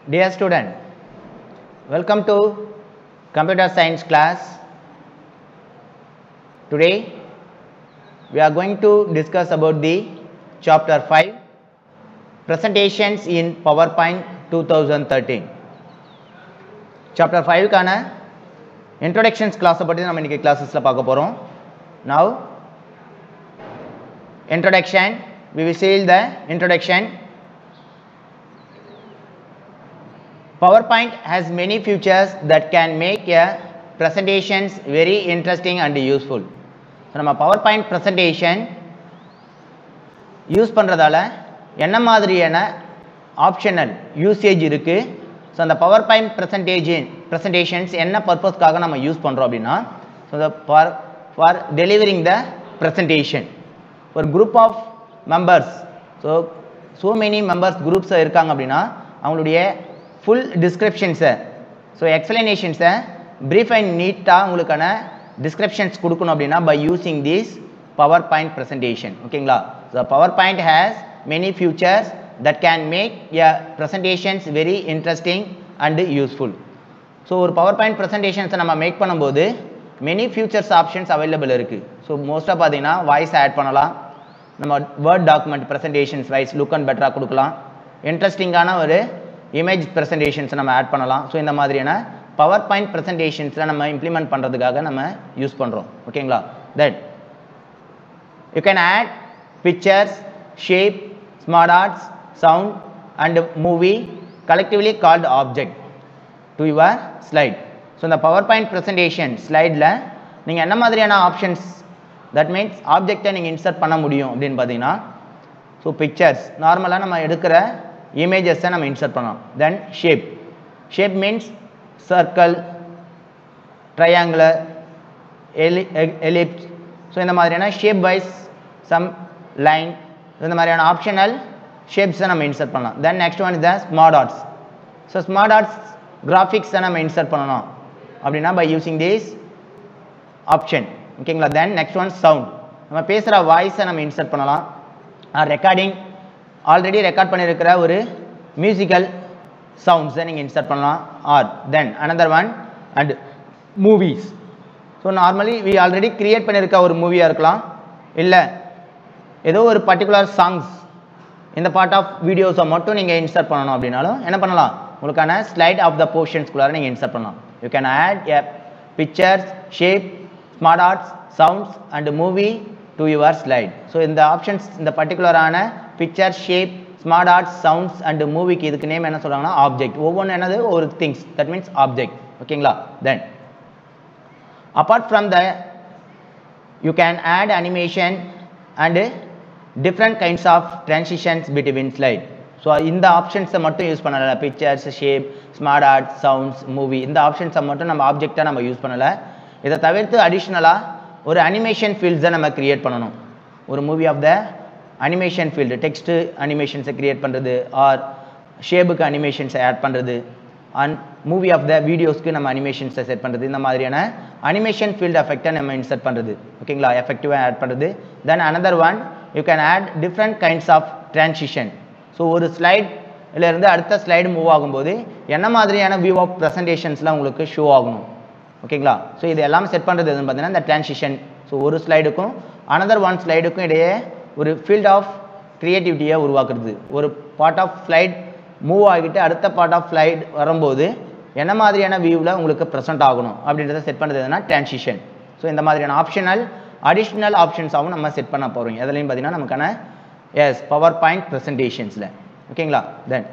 Dear student, welcome to computer science class. Today we are going to discuss about the chapter 5 presentations in PowerPoint 2013. Chapter 5 கான introductions class பற்றி நம்ம இன்னைக்கு கிளாஸஸில் பார்க்க போகிறோம் now introduction we will see the introduction PowerPoint has many features that can make a presentations very interesting and useful. So, நம்ம PowerPoint presentation use பண்ணுறதால என்ன மாதிரியான ஆப்ஷனல் யூசேஜ் இருக்குது ஸோ அந்த பவர் பாயிண்ட் ப்ரெசன்டேஜன் ப்ரெசன்டேஷன்ஸ் என்ன பர்பஸ்க்காக நம்ம use பண்ணுறோம் அப்படின்னா so the for for delivering the presentation ஒரு group of members so so many members groups இருக்காங்க அப்படின்னா அவங்களுடைய ஃபுல் டிஸ்கிரிப்ஷன்ஸை ஸோ எக்ஸ்பிளனேஷன்ஸை ப்ரீஃப் அண்ட் நீட்டாக உங்களுக்கான டிஸ்கிரிப்ஷன்ஸ் கொடுக்கணும் அப்படின்னா by using this power point presentation ஓகேங்களா so PowerPoint has many features that can make a presentations very interesting and useful so ஒரு பவர் பாயிண்ட் ப்ரெசன்டேஷன்ஸை நம்ம மேக் பண்ணும்போது மெனி ஃபியூச்சர்ஸ் ஆப்ஷன்ஸ் அவைலபிள் இருக்குது ஸோ மோஸ்ட்டாக பார்த்தீங்கன்னா வாய்ஸ் ஆட் பண்ணலாம் நம்ம Word document presentations wise look and பெட்டராக கொடுக்கலாம் இன்ட்ரெஸ்டிங்கான ஒரு இமேஜ் ப்ரெசன்டேஷன்ஸ் நம்ம ஆட் பண்ணலாம் ஸோ இந்த மாதிரியான பவர் பாயிண்ட் ப்ரெசன்டேஷன்ஸில் நம்ம இம்ப்ளிமெண்ட் பண்ணுறதுக்காக நம்ம யூஸ் பண்ணுறோம் ஓகேங்களா that you can add pictures shape smart arts sound and movie collectively called object to your slide so இந்த பவர் பாயிண்ட் ப்ரெசன்டேஷன் ஸ்லைடில் நீங்கள் என்ன மாதிரியான ஆப்ஷன்ஸ் தட் மீன்ஸ் ஆப்ஜெக்டை நீங்கள் இன்சர்ட் பண்ண முடியும் அப்படின்னு பார்த்தீங்கன்னா ஸோ பிக்சர்ஸ் நார்மலாக நம்ம எடுக்கிற இமேஜஸை நம்ம இன்சர்ட் பண்ணலாம் then shape shape means circle triangular எலி எலிப்ஸ் ஸோ இந்த மாதிரியான ஷேப் வைஸ் சம் லைன் இந்த மாதிரியான ஆப்ஷனல் ஷேப்ஸை நம்ம இன்சர்ட் பண்ணலாம் then next one is the smart arts so smart arts கிராஃபிக்ஸை நம்ம இன்சர்ட் பண்ணணும் அப்படின்னா பை யூஸிங் திஸ் ஆப்ஷன் ஓகேங்களா தென் நெக்ஸ்ட் ஒன் சவுண்ட் நம்ம பேசுகிற வாய்ஸை நம்ம இன்சர்ட் பண்ணலாம் ரெக்கார்டிங் ஆல்ரெடி ரெக்கார்ட் பண்ணியிருக்கிற ஒரு மியூசிக்கல் சவுண்ட்ஸை நீங்கள் இன்சர்ட் பண்ணலாம் or then another one and movies so normally we already create பண்ணியிருக்க ஒரு மூவியாக இருக்கலாம் இல்லை ஏதோ ஒரு பர்டிகுலர் சாங்ஸ் இந்த பார்ட் ஆஃப் வீடியோஸை மட்டும் நீங்கள் இன்சர்ட் பண்ணணும் அப்படின்னாலும் என்ன பண்ணலாம் உங்களுக்கான ஸ்லைட் ஆஃப் த போர்ஷன்ஸ்குள்ளார நீங்கள் இன்சர்ட் பண்ணலாம் you can add a pictures shape smart arts sounds and movie to your slide so இந்த ஆப்ஷன்ஸ் இந்த பர்டிகுலரான picture shape smart arts sounds and மூவிக்கு இதுக்கு நேம் என்ன சொல்கிறாங்கன்னா ஆப்ஜெக்ட் ஒவ்வொன்று என்னது ஒரு திங்ஸ் தட் மீன்ஸ் ஆப்ஜெக்ட் ஓகேங்களா then apart from the you can add animation and different kinds of transitions between slide so இந்த ஆப்ஷன்ஸை மட்டும் யூஸ் பண்ணலை pictures shape smart art sounds movie இந்த ஆப்ஷன்ஸை மட்டும் நம்ம ஆப்ஜெக்டாக நம்ம யூஸ் பண்ணலை இதை தவிர்த்து அடிஷ்னலாக ஒரு அனிமேஷன் ஃபீல்ட்ஸை நம்ம க்ரியேட் பண்ணணும் ஒரு movie of the animation field text அனிமேஷன்ஸை க்ரியேட் பண்ணுறது ஆர் ஷேப்புக்கு அனிமேஷன்ஸை ஆட் பண்ணுறது அண்ட் மூவி ஆஃப் த வீடியோஸ்க்கு நம்ம அனிமேஷன்ஸை செட் பண்ணுறது இந்த மாதிரியான அனிமேஷன் ஃபீல்டு எஃபெக்டை நம்ம இன்சர்ட் பண்ணுறது ஓகேங்களா எஃபெக்டிவாக ஆட் பண்ணுறது then another one you can add different kinds of transition so ஒரு ஸ்லைட்லேருந்து அடுத்த ஸ்லைடு மூவ் ஆகும்போது என்ன மாதிரியான வியூ ஆஃப் ப்ரெசன்டேஷன்ஸ்லாம் உங்களுக்கு ஷோ ஆகணும் ஓகேங்களா ஸோ இது எல்லாமே செட் பண்ணுறது எதுன்னு பார்த்தீங்கன்னா இந்த ட்ரான்சிஷன் ஸோ ஒரு ஸ்லைடுக்கும் அனதர் ஒன் ஸ்லைடுக்கும் இடையே ஒரு ஃபீல்ட் ஆஃப் க்ரியேட்டிவிட்டியை உருவாக்குறது ஒரு பார்ட் ஆஃப் ஸ்லைட் மூவ் ஆகிட்டு அடுத்த பார்ட் ஆஃப் ஃப்ளைட் வரும்போது என்ன மாதிரியான வியூவில் உங்களுக்கு ப்ரெசென்ட் ஆகணும் அப்படின்றத செட் பண்ணுறது எதுனா ட்ரான்சிஷன் ஸோ இந்த மாதிரியான ஆப்ஷனல் அடிஷ்னல் ஆப்ஷன்ஸாகவும் நம்ம செட் பண்ண போகிறோம் எதுலையும் பார்த்தீங்கன்னா நமக்கான எஸ் பவர் பாயிண்ட் ப்ரெசன்டேஷன்ஸில் ஓகேங்களா then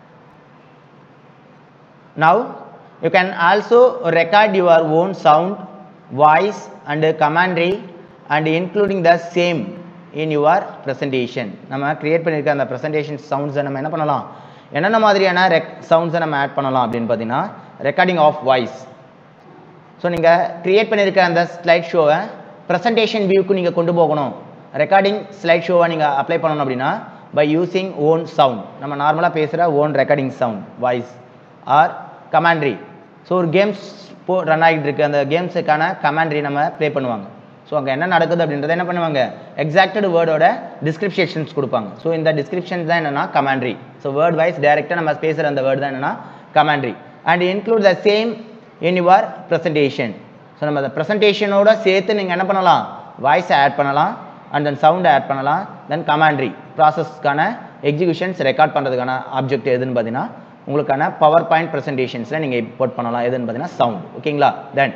now you can also record your own sound voice and commentary and including the same in your presentation நம்ம க்ரியேட் பண்ணியிருக்க அந்த ப்ரெசன்டேஷன் சவுண்ட்ஸை நம்ம என்ன பண்ணலாம் என்னென்ன மாதிரியான ரெக் சவுண்ட்ஸை நம்ம ஆட் பண்ணலாம் அப்படின்னு பார்த்தீங்கன்னா ரெக்கார்டிங் ஆஃப் வாய்ஸ் ஸோ நீங்கள் க்ரியேட் பண்ணியிருக்க அந்த ஸ்லைட் ஷோவை ப்ரெசன்டேஷன் வியூக்கு நீங்கள் கொண்டு போகணும் ரெக்கார்டிங் ஸ்லைட் ஷோவை நீங்கள் அப்ளை பண்ணணும் அப்படின்னா பை யூஸிங் ஓன் சவுண்ட் நம்ம நார்மலாக பேசுகிற own recording sound voice or commentary so ஒரு கேம்ஸ் போ ரன் ஆகிட்டு இருக்கு அந்த கேம்ஸுக்கான கமாண்ட்ரி நம்ம ப்ளே பண்ணுவாங்க ஸோ அங்கே என்ன நடக்குது அப்படின்றத என்ன பண்ணுவாங்க எக்ஸாக்டட் வேர்டோட டிஸ்கிரிப்ஷன்ஸ் கொடுப்பாங்க ஸோ இந்த டிஸ்கிரிப்ஷன்ஸ் தான் என்னன்னா கமாண்ட்ரி ஸோ வேர்ட் வைஸ் டைரெக்டாக நம்ம பேசுகிற அந்த வேர்டு தான் என்னன்னா commentary and include the same in your presentation so நம்ம அந்த ப்ரெசன்டேஷனோட சேர்த்து நீங்கள் என்ன பண்ணலாம் வாய்ஸை ஆட் பண்ணலாம் அண்ட் தென் சவுண்டை ஆட் பண்ணலாம் தென் கமாண்ட்ரி ப்ராசஸ்க்கான எக்ஸிகியூஷன்ஸ் ரெக்கார்ட் பண்ணுறதுக்கான ஆப்ஜெக்ட் எதுன்னு பார்த்தீங்கன்னா உங்களுக்கான பவர் பாயிண்ட் ப்ரெசன்டேஷன்ஸில் நீங்கள் இம்போர்ட் பண்ணலாம் எதுன்னு பார்த்தீங்கன்னா சவுண்ட் ஓகேங்களா then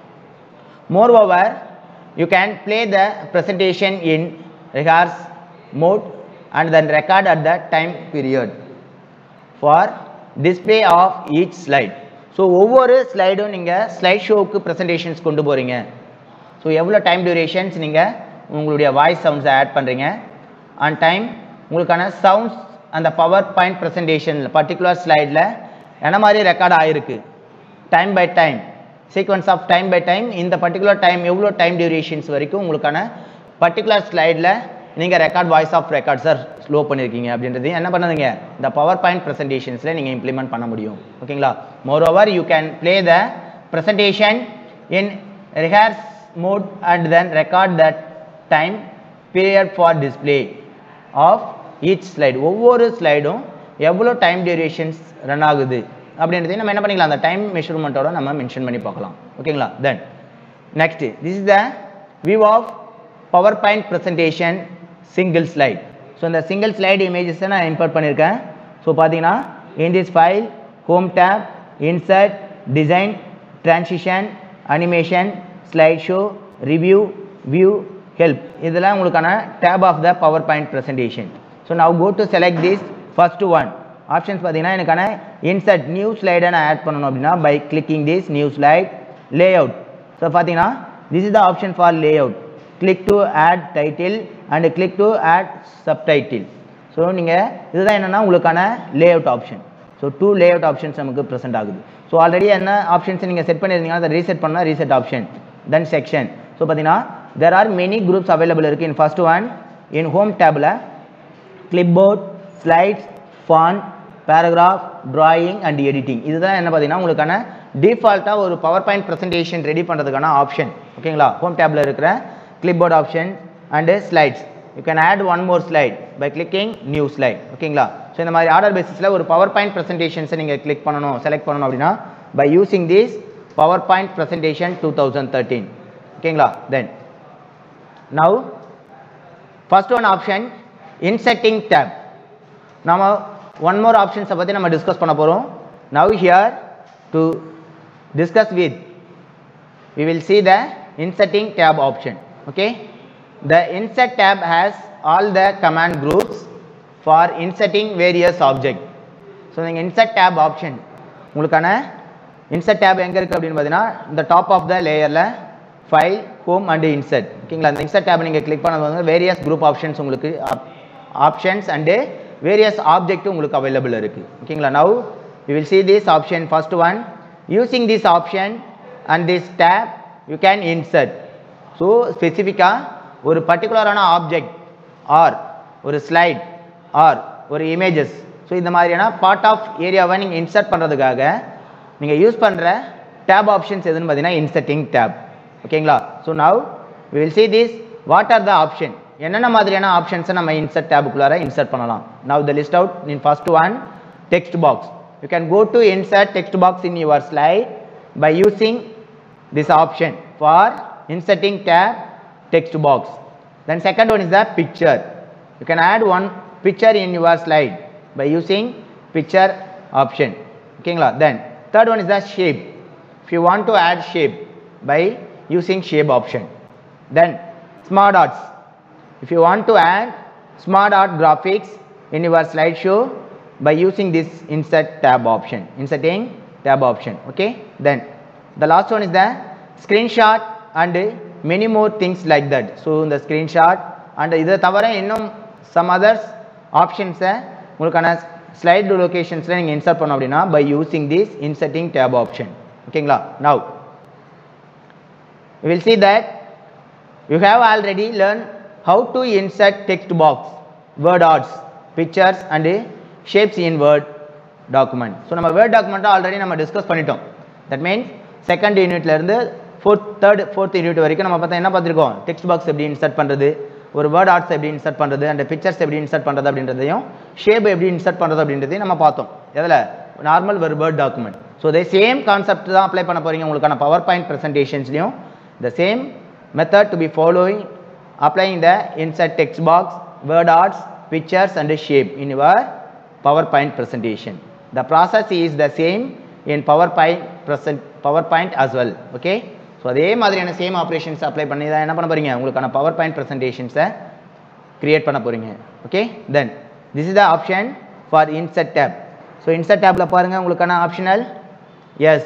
moreover you can play the presentation in rehearse mode and then record at the time period for display of each slide so ஒவ்வொரு ஸ்லைடும் நீங்கள் ஸ்லைட் ஷோவுக்கு ப்ரெசன்டேஷன்ஸ் கொண்டு போகிறீங்க ஸோ எவ்வளோ டைம் டியூரேஷன்ஸ் நீங்கள் உங்களுடைய வாய்ஸ் சவுண்ட்ஸை ஆட் பண்ணுறீங்க அண்ட் டைம் உங்களுக்கான சவுண்ட்ஸ் அந்த பவர் பாயிண்ட் ப்ரெசன்டேஷனில் பர்டிகுலர் ஸ்லைடில் என்ன மாதிரி ரெக்கார்ட் ஆகிருக்கு time by time sequence of time by time இந்த பர்டிகுலர் டைம் எவ்வளோ டைம் டியூரேஷன்ஸ் வரைக்கும் உங்களுக்கான பர்டிகுலர் ஸ்லைடில் நீங்கள் record voice of record sir slow பண்ணியிருக்கீங்க அப்படின்றது என்ன பண்ணுதுங்க இந்த பவர் பாயிண்ட் ப்ரெசன்டேஷன்ஸில் நீங்கள் இம்ப்ளிமெண்ட் பண்ண முடியும் ஓகேங்களா moreover you can play the presentation in rehearse mode and then record that time period for display of each slide ஒவ்வொரு ஸ்லைடும் எவ்வளோ டைம் டியூரேஷன்ஸ் ரன் ஆகுது அப்படின்றதையும் நம்ம என்ன பண்ணிக்கலாம் அந்த டைம் மெஷர்மெண்ட்டோட நம்ம மென்ஷன் பண்ணி பார்க்கலாம் ஓகேங்களா then next this is the view of power point presentation single slide so இந்த சிங்கிள் ஸ்லைடு இமேஜஸை நான் இம்போர்ட் பண்ணியிருக்கேன் ஸோ பார்த்தீங்கன்னா in this file home tab insert design transition animation slide show review view help இதெல்லாம் உங்களுக்கான tab of the power point presentation so now go to select this first one options பார்த்தீங்கன்னா எனக்கான insert new ஸ்லைடை நான் add பண்ணணும் அப்படின்னா by clicking this new slide layout so பார்த்தீங்கன்னா this is the option for layout click to add title and click to add subtitle so நீங்கள் இதுதான் என்னென்னா உங்களுக்கான layout option so two layout options நமக்கு present ஆகுது so already என்ன options நீங்கள் set பண்ணியிருந்தீங்கன்னா அதை ரீசெட் பண்ணால் reset option then section so பார்த்தீங்கன்னா there are many groups available இருக்குது in first one in home டேபில் clipboard slides font paragraph drawing and editing இதுதான் என்ன பார்த்தீங்கன்னா உங்களுக்கான டிஃபால்ட்டாக ஒரு பவர் பாயிண்ட் ப்ரெசன்டேஷன் ரெடி பண்ணுறதுக்கான ஆப்ஷன் ஓகேங்களா ஹோம் டேபில் இருக்கிற clipboard option and slides you can add one more slide by clicking new slide ஓகேங்களா ஸோ இந்த மாதிரி ஆர்டர் பேசிஸில் ஒரு பவர் பாயிண்ட் ப்ரெசன்டேஷன்ஸை நீங்கள் கிளிக் பண்ணணும் செலக்ட் பண்ணணும் அப்படின்னா by using this power point presentation two thousand thirteen ஓகேங்களா then now first one option inserting tab நாம ஒன் மோர் ஆப்ஷன்ஸை பற்றி நம்ம டிஸ்கஸ் பண்ண போகிறோம் now here to discuss with we will see the inserting tab option okay the insert tab has all the command groups for inserting various object so நீங்கள் insert tab option உங்களுக்கான insert tab எங்கே இருக்குது அப்படின்னு பார்த்தீங்கன்னா இந்த top of the லேயரில் file home and insert ஓகேங்களா இந்த இன்சர்ட் டேப் நீங்கள் கிளிக் பண்ணது வந்து வேரியஸ் குரூப் ஆப்ஷன்ஸ் உங்களுக்கு ஆப்ஷன்ஸ் அண்டு வேரியஸ் ஆப்ஜெக்ட் உங்களுக்கு அவைலபிள் இருக்குது ஓகேங்களா now you will see this option first one using this option and this tab you can insert so ஸ்பெசிஃபிக்காக ஒரு பர்டிகுலரான ஆப்ஜெக்ட் ஆர் ஒரு ஸ்லைட் ஆர் ஒரு இமேஜஸ் ஸோ இந்த மாதிரியான பார்ட் ஆஃப் ஏரியாவை நீங்கள் இன்சர்ட் பண்ணுறதுக்காக நீங்கள் யூஸ் பண்ணுற டேப் ஆப்ஷன்ஸ் எதுன்னு பார்த்தீங்கன்னா இன்சர்ட்டிங் டேப் ஓகேங்களா so now we will see this what are the option என்னென்ன மாதிரியான ஆப்ஷன்ஸை நம்ம இன்சர்ட் டேபுக்குள்ளார இன்சர்ட் பண்ணலாம் now the list out in first one text box you can go to insert text box in your slide by using this option for inserting tab text box then second one is the picture you can add one picture in your slide by using picture option okayங்களா then third one is the shape if you want to add shape by using shape option then smart arts if you want to add smart art graphics in your slideshow by using this insert tab option inserting tab option okay then the last one is the screenshot and many more things like that so இந்த screenshot and இதை தவிர இன்னும் some others ஆப்ஷன்ஸை உங்களுக்கான slide லொகேஷன்ஸில் நீங்கள் insert பண்ணோம் அப்படின்னா by using this inserting tab option ஓகேங்களா now we will see that you have already learned how to insert text box word arts pictures and shapes in word document so நம்ம word டாக்குமெண்ட்டை already நம்ம discuss பண்ணிட்டோம் that means second யூனிட்ல இருந்து fourth third fourth unit வரைக்கும் நம்ம பார்த்தா என்ன பார்த்துருக்கோம் டெக்ஸ்ட் பாக்ஸ் எப்படி இன்சர்ட் பண்ணுறது ஒரு வேர்ட் ஆர்ட்ஸ் எப்படி இன்சர்ட் பண்ணுறது அண்ட் பிக்சர்ஸ் எப்படி இன்சர்ட் பண்ணுறது அப்படின்றதையும் ஷேப் எப்படி இன்சர்ட் பண்ணுறது அப்படின்றதையும் நம்ம பார்த்தோம் எதில் நார்மல் ஒரு வேர்ட் டாக்குமெண்ட் ஸோ இதே சேம் கான்செப்ட் தான் அப்ளை பண்ண போகிறீங்க உங்களுக்கான பவர் பாயிண்ட் ப்ரெசன்டேஷன்ஸ்லையும் the same method to be following applying the insert text box, word arts, pictures and shape in your PowerPoint presentation. The process is the same in PowerPoint present PowerPoint as well. Okay? So அதே மாதிரியான same operations apply பண்ணி தான் என்ன பண்ண போறீங்க உங்களுக்கான power PowerPoint ப்ரெசன்டேஷன்ஸை create பண்ண போறீங்க okay then this is the option for insert tab so insert டேப்பில் பாருங்கள் உங்களுக்கான ஆப்ஷனல் எஸ்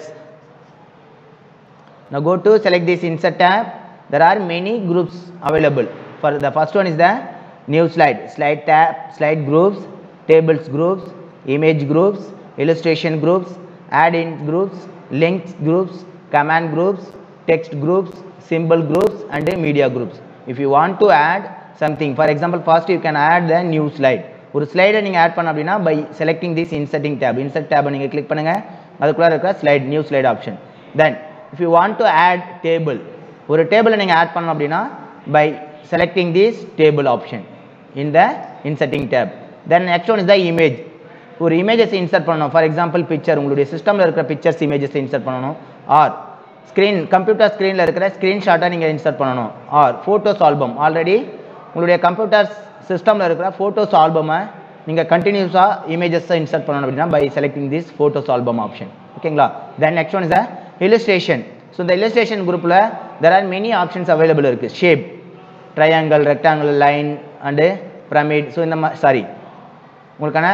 Now go to select this insert tab. There are many groups available. For the first one is the new slide. Slide tab, slide groups, tables groups, image groups, illustration groups, add-in groups, links groups, command groups, text groups, symbol groups and the media groups. If you want to add something, for example, first you can add the new slide. ஒரு ஸ்லைடை நீங்கள் add பண்ண அப்படின்னா by selecting this inserting tab insert டேபை நீங்கள் click பண்ணுங்க அதுக்குள்ளே இருக்கிற slide new slide option then if you want to add table ஒரு டேபிளை நீங்கள் ஆட் பண்ணணும் அப்படின்னா by selecting this table option in the inserting tab then next one is the image ஒரு இமேஜஸ் இன்சர்ட் பண்ணணும் ஃபார் எக்ஸாம்பிள் பிக்சர் உங்களுடைய சிஸ்டமில் இருக்கிற பிக்சர்ஸ் இமேஜஸ் இன்சர்ட் பண்ணணும் ஆர் ஸ்க்ரீன் கம்ப்யூட்டர் ஸ்க்ரீனில் இருக்கிற ஸ்க்ரீன்ஷாட்டை நீங்கள் இன்சர்ட் பண்ணணும் ஆர் ஃபோட்டோஸ் ஆல்பம் ஆல்ரெடி உங்களுடைய கம்ப்யூட்டர் சிஸ்டமில் இருக்கிற ஃபோட்டோஸ் ஆல்பமை நீங்கள் கண்டினியூஸாக இமேஜஸை இன்சர்ட் பண்ணணும் அப்படின்னா by selecting this photos album option ஓகேங்களா then next one is the illustration so இந்த illustration குரூப்பில் there are many options available இருக்குது shape triangle rectangle line and pyramid so இந்த மாதிரி சாரி உங்களுக்கான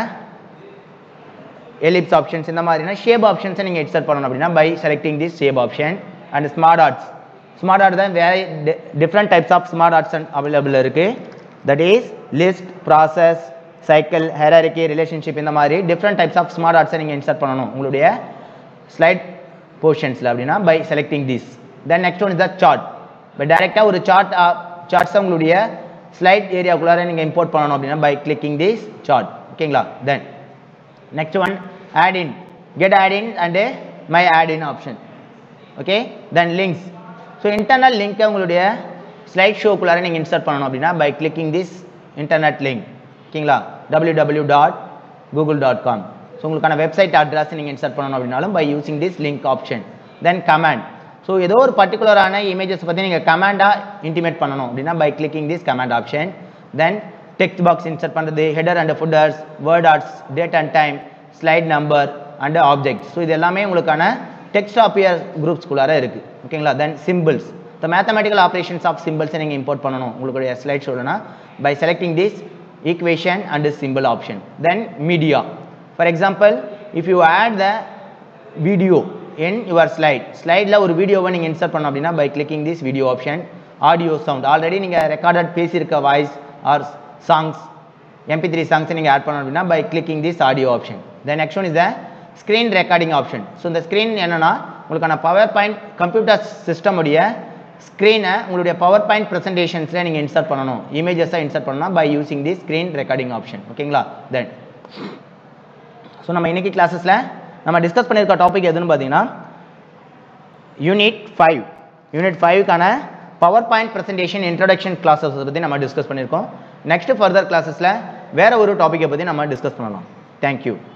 எலிப்ஸ் ஆப்ஷன்ஸ் இந்த மாதிரினா ஷேப் ஆப்ஷன்ஸை நீங்கள் இன்சர்ட் பண்ணணும் அப்படின்னா by selecting this shape option and smart arts smart art தான் வேற different types of smart arts available இருக்குது that is list process cycle hierarchy relationship இந்த மாதிரி டிஃப்ரெண்ட் டைப்ஸ் ஆஃப் ஸ்மார்ட் ஆர்ட்ஸை நீங்கள் இன்சர்ட் பண்ணணும் உங்களுடைய ஸ்லைட் போர்ஷன்ஸில் அப்படின்னா by selecting this then next one is the chart இப்போ டேரெக்டாக ஒரு சார்ட் சார்ட்ஸை உங்களுடைய ஸ்லைட் ஏரியாக்குள்ளார நீங்கள் இம்போர்ட் பண்ணணும் அப்படின்னா பை கிளிக்கிங் திஸ் சார்ட் ஓகேங்களா then next one add in get add in and a my add in option okay then links so internal link உங்களுடைய slide ஷோக்குள்ளார நீங்கள் இன்சர்ட் பண்ணணும் அப்படின்னா by clicking this internet link ஓகேங்களா W W dot Google dot com so உங்களுக்கான website address நீங்கள் insert பண்ணணும் அப்படின்னாலும் by using this link option then command so ஏதோ ஒரு பர்டிகுலரான இமேஜஸ் பற்றி நீங்கள் கமாண்டாக இன்டிமேட் பண்ணணும் அப்படின்னா by clicking this command option then text box insert பண்ணுறது header and footers word arts date and time slide number and object so இது எல்லாமே உங்களுக்கான டெக்ஸ்ட் ஆப்பியர் குரூப்ஸ்குள்ளார இருக்குது ஓகேங்களா then symbols the mathematical operations of சிம்பிள்ஸை நீங்கள் இம்போர்ட் பண்ணணும் உங்களுடைய ஸ்லைட் ஷோலனா by selecting this equation and symbol option then media for example if you add the video in your slide ஸ்லைடில் ஒரு வீடியோவை நீங்கள் இன்சர்ட் பண்ணோம் அப்படின்னா by clicking this video option audio sound already நீங்கள் ரெக்கார்டட் பேசியிருக்க voice or songs MP three சாங்ஸை நீங்கள் ஆட் பண்ணணும் அப்படின்னா by clicking this audio option then next one is the screen recording option so இந்த ஸ்க்ரீன் என்னன்னா உங்களுக்கான பவர் பாயிண்ட் கம்ப்யூட்டர் சிஸ்டம் உடைய ஸ்க்ரீனை உங்களுடைய பவர் பாயிண்ட் ப்ரெசன்டேஷன்ஸில் நீங்கள் இன்சர்ட் பண்ணணும் இமேஜஸாக இன்சர்ட் பண்ணணும் by using the screen recording option ஓகேங்களா தென் ஸோ நம்ம இன்னைக்கு கிளாஸஸில் நம்ம டிஸ்கஸ் பண்ணியிருக்க டாபிக் எதுன்னு பார்த்தீங்கன்னா யூனிட் ஃபைவ் யூனிட் ஃபைவ்க்கான power point presentation introduction classes பற்றி நம்ம டிஸ்கஸ் பண்ணியிருக்கோம் நெக்ஸ்ட் ஃபர்தர் கிளாஸஸில் வேற ஒரு டாப்பிக்கை பற்றி நம்ம டிஸ்கஸ் பண்ணலாம் தேங்க்யூ